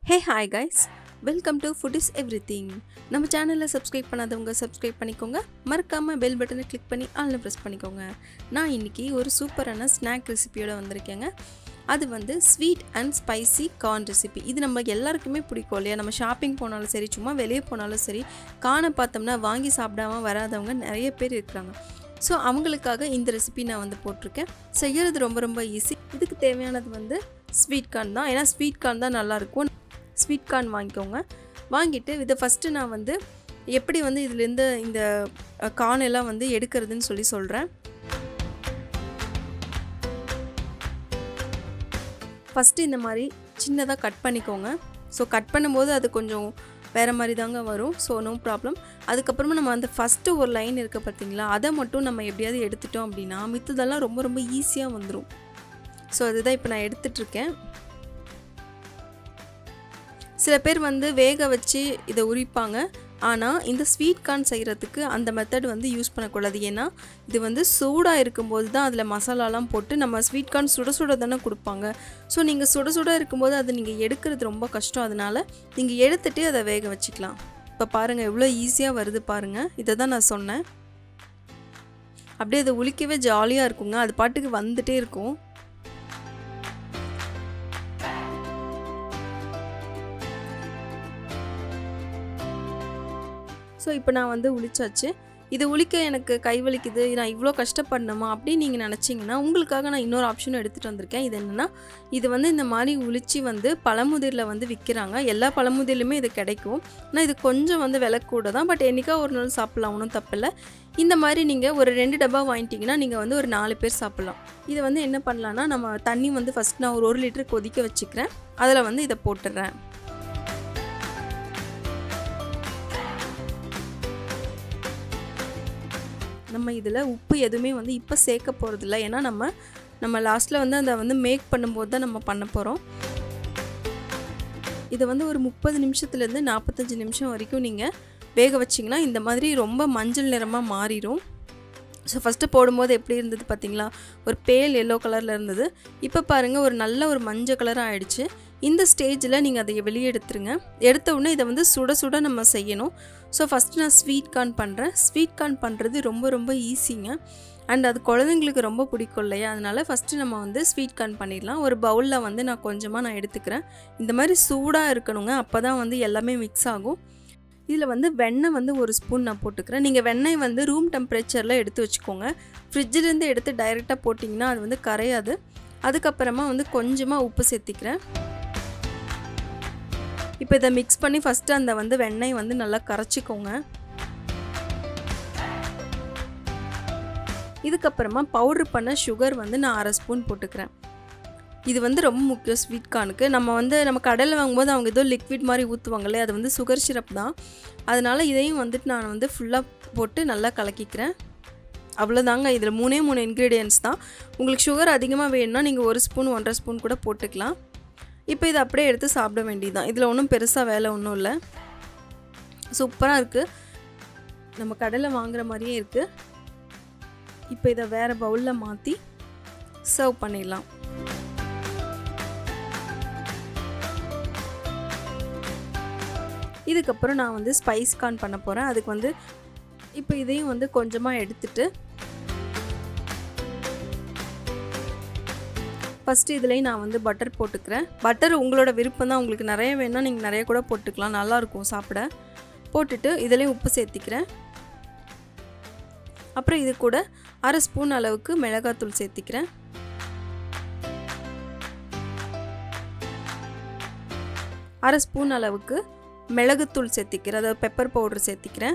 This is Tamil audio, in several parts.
hey hi guys welcome to food is everything நம்ம சேனலில் சப்ஸ்கிரைப் பண்ணாதவங்க சப்ஸ்கிரைப் பண்ணிக்கோங்க மறக்காமல் பெல் பட்டனை கிளிக் பண்ணி ஆளில் ப்ரெஸ் பண்ணிக்கோங்க நான் இன்றைக்கி ஒரு சூப்பரான ஸ்நாக் ரெசிபியோட வந்திருக்கேங்க அது வந்து sweet and spicy corn recipe இது நம்ம எல்லாருக்குமே பிடிக்கும் இல்லையா நம்ம ஷாப்பிங் போனாலும் சரி சும்மா வெளியே போனாலும் சரி கானை பார்த்தோம்னா வாங்கி சாப்பிடாம வராதவங்க நிறைய பேர் இருக்கிறாங்க ஸோ அவங்களுக்காக இந்த ரெசிபி நான் வந்து போட்டிருக்கேன் செய்கிறது ரொம்ப ரொம்ப ஈஸி இதுக்கு தேவையானது வந்து ஸ்வீட் கார்ன் தான் ஏன்னா ஸ்வீட் கார்ன் தான் நல்லாயிருக்கும் ஸ்வீட் கார்ன் வாங்கிக்கோங்க வாங்கிட்டு இதை ஃபஸ்ட்டு நான் வந்து எப்படி வந்து இதுலேருந்து இந்த கார்ன் எல்லாம் வந்து எடுக்கிறதுன்னு சொல்லி சொல்கிறேன் ஃபஸ்ட்டு இந்த மாதிரி சின்னதாக கட் பண்ணிக்கோங்க ஸோ கட் பண்ணும்போது அது கொஞ்சம் வேறு மாதிரி தாங்க வரும் ஸோ நோ ப்ராப்ளம் அதுக்கப்புறமா நம்ம அந்த ஃபஸ்ட்டு ஒரு லைன் இருக்க பார்த்தீங்களா அதை மட்டும் நம்ம எப்படியாவது எடுத்துட்டோம் அப்படின்னா மித்ததெல்லாம் ரொம்ப ரொம்ப ஈஸியாக வந்துடும் ஸோ அதுதான் இப்போ நான் எடுத்துட்ருக்கேன் சில பேர் வந்து வேக வச்சு இதை உரிப்பாங்க ஆனால் இந்த ஸ்வீட் கார்ன் செய்கிறதுக்கு அந்த மெத்தட் வந்து யூஸ் பண்ணக்கூடாது ஏன்னா இது வந்து சூடாக இருக்கும்போது தான் அதில் மசாலாலாம் போட்டு நம்ம ஸ்வீட் கார்ன் சுட சுட தானே கொடுப்பாங்க ஸோ நீங்கள் சுட சுட இருக்கும்போது அதை நீங்கள் எடுக்கிறது ரொம்ப கஷ்டம் அதனால் நீங்கள் எடுத்துகிட்டு அதை வேக வச்சுக்கலாம் இப்போ பாருங்கள் எவ்வளோ ஈஸியாக வருது பாருங்கள் இதை தான் நான் சொன்னேன் அப்படியே அதை உளிக்கவே ஜாலியாக இருக்குங்க அது பாட்டுக்கு வந்துட்டே இருக்கும் ஸோ இப்போ நான் வந்து உளிச்சாச்சு இது உளிக்க எனக்கு கை வலிக்குது நான் இவ்வளோ கஷ்டப்படணுமா அப்படின்னு நீங்கள் நினச்சிங்கன்னா உங்களுக்காக நான் இன்னொரு ஆப்ஷனும் எடுத்துகிட்டு வந்திருக்கேன் இது என்னென்னா இது வந்து இந்த மாதிரி உளிச்சி வந்து பழமுதிரில் வந்து விற்கிறாங்க எல்லா பழமுதிரிலுமே இது கிடைக்கும் ஆனால் இது கொஞ்சம் வந்து விலை கூட தான் பட் என்றைக்கா ஒரு நாள் சாப்பிட்லாம் ஒன்றும் தப்பில்லை இந்த மாதிரி நீங்கள் ஒரு ரெண்டு டப்பா வாங்கிட்டீங்கன்னா நீங்கள் வந்து ஒரு நாலு பேர் சாப்பிட்லாம் இதை வந்து என்ன பண்ணலான்னா நம்ம தண்ணி வந்து ஃபஸ்ட் நான் ஒரு ஒரு லிட்டர் கொதிக்க வச்சுக்கிறேன் அதில் வந்து இதை போட்டுடுறேன் நம்ம இதில் உப்பு எதுவுமே வந்து இப்போ சேர்க்க போகிறதில்ல ஏன்னா நம்ம நம்ம லாஸ்ட்டில் வந்து அதை வந்து மேக் பண்ணும்போது தான் நம்ம பண்ண போகிறோம் இதை வந்து ஒரு முப்பது நிமிஷத்துலேருந்து நாற்பத்தஞ்சு நிமிஷம் வரைக்கும் நீங்கள் வேக வச்சிங்கன்னா இந்த மாதிரி ரொம்ப மஞ்சள் நிறமாக மாறிடும் ஸோ ஃபஸ்ட்டு போடும்போது எப்படி இருந்தது பார்த்தீங்களா ஒரு பேல் எல்லோ கலரில் இருந்தது இப்போ பாருங்கள் ஒரு நல்ல ஒரு மஞ்சள் கலராக ஆயிடுச்சு இந்த ஸ்டேஜில் நீங்கள் அதை வெளியே எடுத்துருங்க எடுத்த உடனே இதை வந்து சுட சுட நம்ம செய்யணும் ஸோ ஃபஸ்ட்டு நான் ஸ்வீட் கார்ன் பண்ணுறேன் ஸ்வீட் கார்ன் பண்ணுறது ரொம்ப ரொம்ப ஈஸிங்க அண்ட் அது குழந்தைங்களுக்கு ரொம்ப பிடிக்கும் இல்லையா அதனால் ஃபஸ்ட்டு நம்ம வந்து ஸ்வீட் கார்ன் பண்ணிடலாம் ஒரு பவுலில் வந்து நான் கொஞ்சமாக நான் எடுத்துக்கிறேன் இந்த மாதிரி சூடாக இருக்கணுங்க அப்போ தான் வந்து எல்லாமே மிக்ஸ் ஆகும் இதில் வந்து வெண்ணெய் வந்து ஒரு ஸ்பூன் நான் போட்டுக்கிறேன் நீங்கள் வெண்ணெய் வந்து ரூம் டெம்பரேச்சரில் எடுத்து வச்சுக்கோங்க ஃப்ரிட்ஜிலேருந்து எடுத்து டைரெக்டாக போட்டிங்கன்னா அது வந்து கரையாது அதுக்கப்புறமா வந்து கொஞ்சமாக உப்பு சேர்த்திக்கிறேன் இப்போ இதை மிக்ஸ் பண்ணி ஃபஸ்ட்டு அந்த வந்து வெண்ணெய் வந்து நல்லா கரைச்சிக்கோங்க இதுக்கப்புறமா பவுட்ரு பண்ண சுகர் வந்து நான் அரை ஸ்பூன் போட்டுக்கிறேன் இது வந்து ரொம்ப முக்கியம் ஸ்வீட் கார்னுக்கு நம்ம வந்து நம்ம கடையில் வாங்கும்போது அவங்க ஏதோ லிக்விட் மாதிரி ஊற்றுவாங்களே அது வந்து சுகர் சிரப் தான் அதனால் இதையும் வந்துட்டு நான் வந்து ஃபுல்லாக போட்டு நல்லா கலக்கிக்கிறேன் அவ்வளோதாங்க இதில் மூணே மூணு இன்க்ரீடியன்ஸ் தான் உங்களுக்கு சுகர் அதிகமாக வேணும்னா நீங்கள் ஒரு ஸ்பூன் ஒன்றரை ஸ்பூன் கூட போட்டுக்கலாம் இப்போ இதை அப்படியே எடுத்து சாப்பிட வேண்டியதுதான் இதில் ஒன்றும் பெருசாக வேலை ஒன்றும் இல்லை சூப்பராக இருக்குது நம்ம கடையில் வாங்குகிற மாதிரியே இருக்குது இப்போ இதை வேறு பவுலில் மாற்றி சர்வ் பண்ணிடலாம் இதுக்கப்புறம் நான் வந்து ஸ்பைஸ் கார்ன் பண்ண போகிறேன் அதுக்கு வந்து இப்போ இதையும் வந்து கொஞ்சமாக எடுத்துட்டு ஃபஸ்ட்டு இதுலேயும் நான் வந்து பட்டர் போட்டுக்கிறேன் பட்டர் உங்களோட விருப்பம் தான் உங்களுக்கு நிறைய வேணால் நீங்கள் நிறைய கூட போட்டுக்கலாம் நல்லாயிருக்கும் சாப்பிட போட்டுட்டு இதுலேயும் உப்பு சேர்த்திக்கிறேன் அப்புறம் இது கூட அரை ஸ்பூன் அளவுக்கு மிளகாத்தூள் சேர்த்திக்கிறேன் அரை ஸ்பூன் அளவுக்கு மிளகுத்தூள் சேர்த்திக்கிறேன் அதாவது பெப்பர் பவுடர் சேர்த்திக்கிறேன்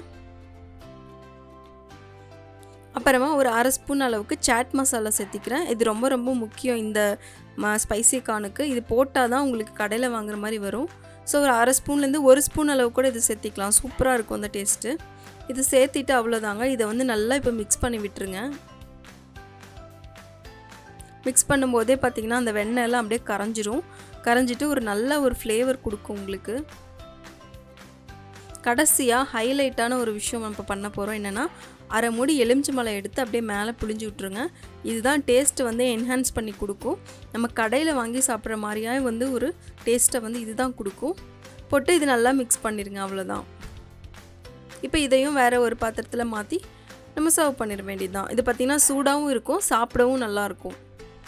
அப்புறமா ஒரு அரை ஸ்பூன் அளவுக்கு சாட் மசாலா சேர்த்திக்கிறேன் இது ரொம்ப ரொம்ப முக்கியம் இந்த ம ஸ்பைசி கார்னுக்கு இது போட்டால் தான் உங்களுக்கு கடையில் வாங்குற மாதிரி வரும் ஸோ ஒரு அரை ஸ்பூன்லேருந்து ஒரு ஸ்பூன் அளவு கூட இது சேர்த்திக்கலாம் சூப்பராக இருக்கும் அந்த டேஸ்ட்டு இது சேர்த்திட்டு அவ்வளோதாங்க இதை வந்து நல்லா இப்போ மிக்ஸ் பண்ணி விட்டுருங்க மிக்ஸ் பண்ணும்போதே பார்த்திங்கன்னா அந்த வெண்ணெய் எல்லாம் அப்படியே கரைஞ்சிரும் கரைஞ்சிட்டு ஒரு நல்ல ஒரு ஃப்ளேவர் கொடுக்கும் உங்களுக்கு கடைசியாக ஹைலைட்டான ஒரு விஷயம் நம்ம பண்ண போகிறோம் என்னென்னா அரை மூடி எலுமிச்சம்பழம் எடுத்து அப்படியே மேலே புழிஞ்சு விட்ருங்க இதுதான் டேஸ்ட்டு வந்து என்ஹான்ஸ் பண்ணி கொடுக்கும் நம்ம கடையில் வாங்கி சாப்பிட்ற மாதிரியே வந்து ஒரு டேஸ்ட்டை வந்து இதுதான் கொடுக்கும் போட்டு இது நல்லா மிக்ஸ் பண்ணிடுங்க அவ்வளோதான் இப்போ இதையும் வேறு ஒரு பாத்திரத்தில் மாற்றி நம்ம சர்வ் பண்ணிட வேண்டியது தான் இது பார்த்திங்கன்னா சூடாகவும் இருக்கும் சாப்பிடவும் நல்லாயிருக்கும்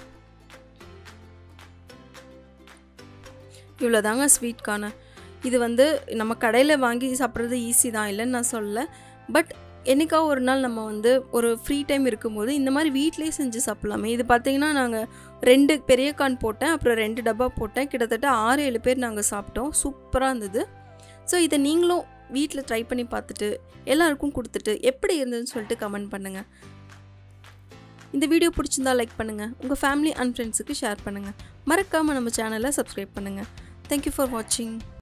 இவ்வளோதாங்க ஸ்வீட்கான இது வந்து நம்ம கடையில் வாங்கி சாப்பிட்றது ஈஸி தான் இல்லைன்னு நான் சொல்லலை பட் என்றைக்கா ஒரு நாள் நம்ம வந்து ஒரு ஃப்ரீ டைம் இருக்கும்போது இந்த மாதிரி வீட்டிலேயே செஞ்சு சாப்பிட்லாமே இது பார்த்திங்கன்னா நாங்கள் ரெண்டு பெரிய கான் போட்டேன் அப்புறம் ரெண்டு டப்பா போட்டேன் கிட்டத்தட்ட ஆறு ஏழு பேர் நாங்கள் சாப்பிட்டோம் சூப்பராக இருந்தது ஸோ இதை நீங்களும் வீட்டில் ட்ரை பண்ணி பார்த்துட்டு எல்லாருக்கும் கொடுத்துட்டு எப்படி இருந்ததுன்னு சொல்லிட்டு கமெண்ட் பண்ணுங்கள் இந்த வீடியோ பிடிச்சிருந்தா லைக் பண்ணுங்கள் உங்கள் ஃபேமிலி அண்ட் ஃப்ரெண்ட்ஸுக்கு ஷேர் பண்ணுங்கள் மறக்காமல் நம்ம சேனலை சப்ஸ்கிரைப் பண்ணுங்கள் தேங்க்யூ ஃபார் வாட்சிங்